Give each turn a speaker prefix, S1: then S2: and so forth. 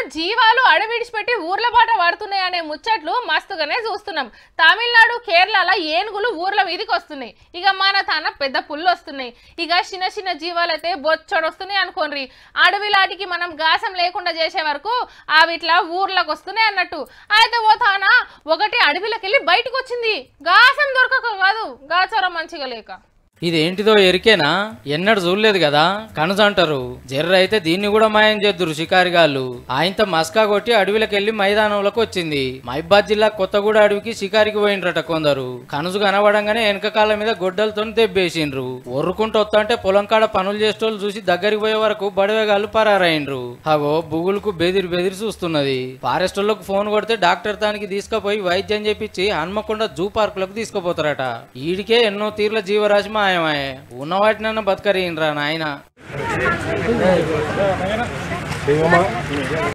S1: జీవాలు అడవిడిచిపెట్టి ఊర్ల బాట పడుతున్నాయి అనే ముచ్చట్లు మస్తుగానే చూస్తున్నాం తమిళనాడు కేరళలో ఏనుగులు ఊర్ల మీదకి వస్తున్నాయి ఇక మన తన పెద్ద పుల్లు వస్తున్నాయి ఇక చిన్న చిన్న జీవాలు అయితే బొచ్చడు వస్తున్నాయి అనుకోండి అడవిలాటికి మనం గాసం లేకుండా చేసే వరకు అవి ఇట్లా ఊర్లకు వస్తున్నాయి అన్నట్టు అయితే ఓ తాన ఒకటి అడవిలోకి వెళ్ళి బయటకు వచ్చింది గాసం దొరకక కాదు గాచరం మంచిగా లేక
S2: ఇదేంటిదో ఎరికేనా ఎన్నడు చూడలేదు కదా కనుజ అంటారు జర్ర అయితే దీన్ని కూడా మాయం చేద్దురు షికారిగాళ్ళు ఆయనతో మస్కా కొట్టి అడవిలోకి వెళ్లి మైదానంలోకి వచ్చింది మైబాద్ జిల్లా కొత్తగూడ అడవికి షికారికి పోయిండ్రట కొందరు కనుజు కనబడంగానే వెనక కాళ్ళ మీద గొడ్డలతో దెబ్బేసిండ్రు ఒర్రుకుంటూ వస్తుంటే పొలం కాడ పనులు చేసేటోళ్ళు చూసి దగ్గరికి పోయే వరకు బడవేగాళ్ళు పరారైండ్రు అగో బుగులకు బెదిరి బెదిరి చూస్తున్నది ఫారెస్ట్ వాళ్ళకు ఫోన్ కొడితే డాక్టర్ దానికి తీసుకుపోయి వైద్యం చేపించి హన్మకొండ జూ పార్కులకు తీసుకుపోతారట ఈడికే ఎన్నో తీర్ల జీవరాశి మాయమాయే ఉన్న వాటినన్నా బతకరీనరా నాయన